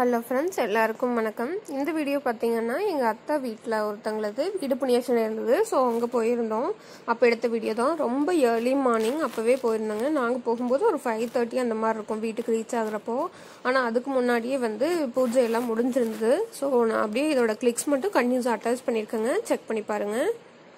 hello friends எல்லாருக்கும் வணக்கம் இந்த வீடியோ பார்த்தீங்கன்னா எங்கள் அத்தா வீட்டில் ஒருத்தங்களது வீடு புண்ணியாச்சனை இருந்தது ஸோ அங்கே போயிருந்தோம் அப்போ எடுத்த வீடியோ தான் ரொம்ப ஏர்லி மார்னிங் அப்போவே போயிருந்தாங்க நாங்கள் போகும்போது ஒரு ஃபைவ் தேர்ட்டி அந்த மாதிரி இருக்கும் வீட்டுக்கு ரீச் ஆகுறப்போ ஆனால் அதுக்கு முன்னாடியே வந்து பூஜை எல்லாம் முடிஞ்சிருந்தது ஸோ நான் அப்படியே இதோட கிளிக்ஸ் மட்டும் கண்டினியூஸ் அட்டாச் பண்ணியிருக்கேங்க செக் பண்ணி பாருங்கள்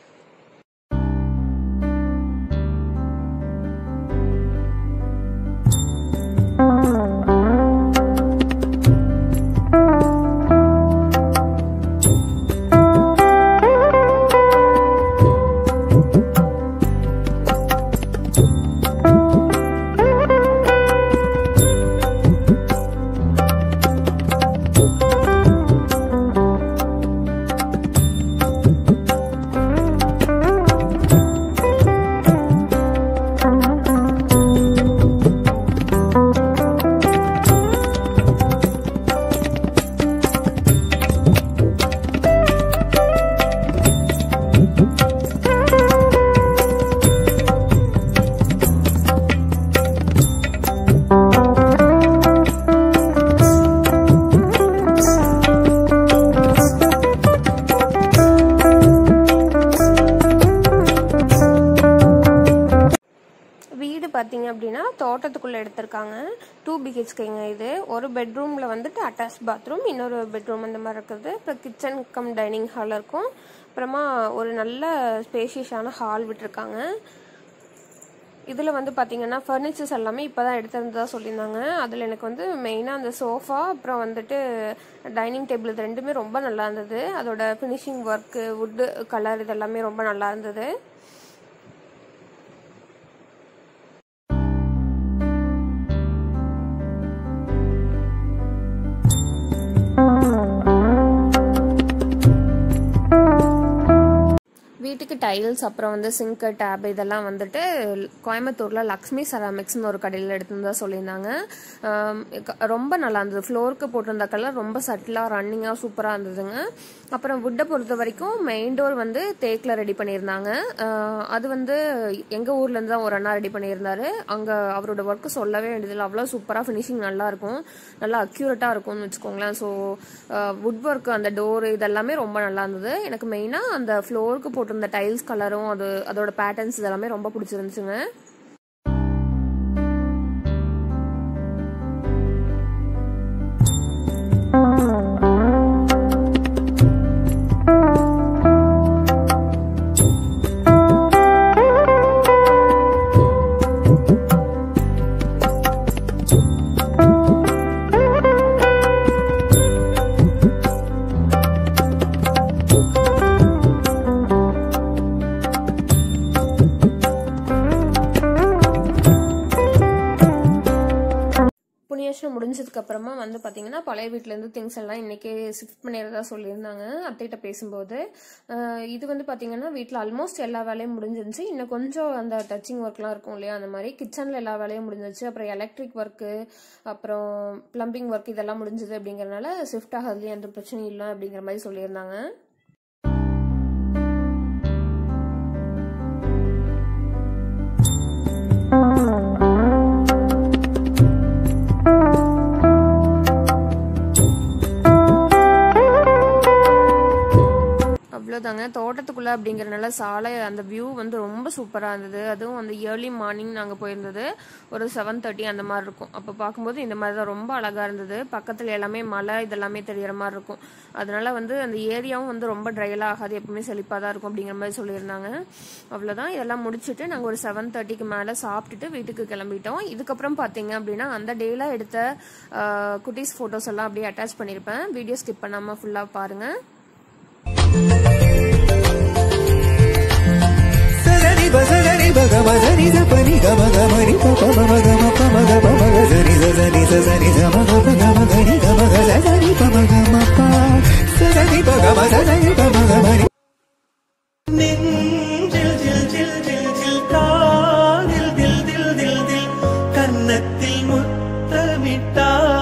வீடு பார்த்தீங்க அப்படின்னா தோட்டத்துக்குள்ளே எடுத்திருக்காங்க டூ பிஹெச்கேங்க இது ஒரு பெட்ரூமில் வந்துட்டு அட்டாச் பாத்ரூம் இன்னொரு பெட்ரூம் அந்த மாதிரி இருக்குது அப்புறம் கிச்சன் கம் டைனிங் ஹால் இருக்கும் அப்புறமா ஒரு நல்ல ஸ்பேஷியஸான ஹால் விட்டுருக்காங்க இதில் வந்து பார்த்தீங்கன்னா ஃபர்னிச்சர்ஸ் எல்லாமே இப்போ தான் எடுத்திருந்ததா சொல்லியிருந்தாங்க அதில் எனக்கு வந்து மெயினாக அந்த சோஃபா அப்புறம் வந்துட்டு டைனிங் டேபிள் இது ரெண்டுமே ரொம்ப நல்லா இருந்தது அதோட ஃபினிஷிங் ஒர்க்கு வுட்டு கலர் இதெல்லாமே ரொம்ப நல்லா இருந்தது வீட்டுக்கு டைல்ஸ் அப்புறம் வந்து சிங்க்கு டேப் இதெல்லாம் வந்துட்டு கோயம்புத்தூரில் லக்ஷ்மி செராமிக்ஸ்னு ஒரு கடையில் எடுத்துருந்தா சொல்லியிருந்தாங்க ஆம், க- ரொம்ப நல்லா இருந்தது ஃப்ளோருக்கு போட்டிருந்த கலர் ரொம்ப சட்டிலாக ரன்னிங்காக சூப்பராக இருந்ததுங்க அப்புறம் வுட்டை பொறுத்த வரைக்கும் மெயின் டோர் வந்து தேக்கில் ரெடி பண்ணியிருந்தாங்க ஆஹ், அது வந்து எங்கள் ஊர்லேருந்து தான் ஒரு அண்ணா ரெடி பண்ணியிருந்தாரு அங்கே அவரோட ஒர்க்கு சொல்லவே வேண்டியதில்லை அவ்வளோ சூப்பராக ஃபினிஷிங் நல்லா இருக்கும் நல்லா அக்யூரேட்டாக இருக்கும்னு வச்சுக்கோங்களேன் ஸோ வுட் ஒர்க் அந்த டோர் இதெல்லாமே ரொம்ப நல்லா இருந்தது எனக்கு மெயினாக அந்த ஃப்ளோருக்கு போட்டிருந்த டைல்ஸ் கலரும் அது அதோட பேட்டர்ன்ஸ் இதெல்லாமே ரொம்ப பிடிச்சிருந்துச்சுங்க புண்ணியாசனம் முடிஞ்சதுக்கு அப்புறமா வந்து பாத்தீங்கன்னா பழைய வீட்ல இருந்து திங்ஸ் எல்லாம் இன்னைக்கே ஷிஃப்ட் பண்ணிடுறதா சொல்லியிருந்தாங்க அத்தைகிட்ட பேசும்போது அஹ் இது வந்து பாத்தீங்கன்னா வீட்ல ஆல்மோஸ்ட் எல்லா வேலையும் முடிஞ்சிருந்துச்சு இன்னும் கொஞ்சம் அந்த டச்சிங் ஒர்க்லாம் இருக்கும் இல்லையா அந்த மாதிரி கிச்சன்ல எல்லா வேலையும் முடிஞ்சிருச்சு அப்புறம் எலக்ட்ரிக் ஒர்க்கு அப்புறம் பிளம்பிங் ஒர்க் இதெல்லாம் முடிஞ்சது அப்படிங்கறதுனால ஷிஃப்ட் ஆகிறதுல எந்த பிரச்சனையும் இல்லை அப்படிங்கிற மாதிரி சொல்லியிருந்தாங்க அவ்வளோதாங்க தோட்டத்துக்குள்ள அப்படிங்கறனால சாலை அந்த வியூ வந்து ரொம்ப சூப்பராக இருந்தது அதுவும் அந்த ஏர்லி மார்னிங் நாங்கள் போயிருந்தது ஒரு செவன் தேர்ட்டி அந்த மாதிரி இருக்கும் அப்போ பார்க்கும்போது இந்த மாதிரி தான் ரொம்ப அழகாக இருந்தது பக்கத்தில் எல்லாமே மலை இதெல்லாமே தெரியற மாதிரி இருக்கும் அதனால வந்து அந்த ஏரியாவும் வந்து ரொம்ப ட்ரையலாக ஆகாது எப்பவுமே செழிப்பாக தான் இருக்கும் அப்படிங்கிற மாதிரி சொல்லியிருந்தாங்க அவ்வளோதான் இதெல்லாம் முடிச்சுட்டு நாங்கள் ஒரு செவன் தேர்ட்டிக்கு மேலே சாப்பிட்டுட்டு வீட்டுக்கு கிளம்பிட்டோம் இதுக்கப்புறம் பார்த்தீங்க அப்படின்னா அந்த டேல எடுத்த ஆஹ், குட்டீஸ் ஃபோட்டோஸ் எல்லாம் அப்படியே அட்டாச் பண்ணியிருப்பேன் வீடியோ ஸ்கிப் பண்ணாமல் ஃபுல்லாக பாருங்கள் சதனி பசகனி பக மதனி சபனி கம கமனி பப மம கம பம கம மக சனி சதனி சதனி சம கம கம கனி கம க சதனி பம கம பா சதனி பக மதனி பம கமனி நெஞ்சில் ஜில் ஜில் ஜில் ஜில் காதில் தில் தில் தில் தில் கன்னத்தில் முத்தமிட்டார்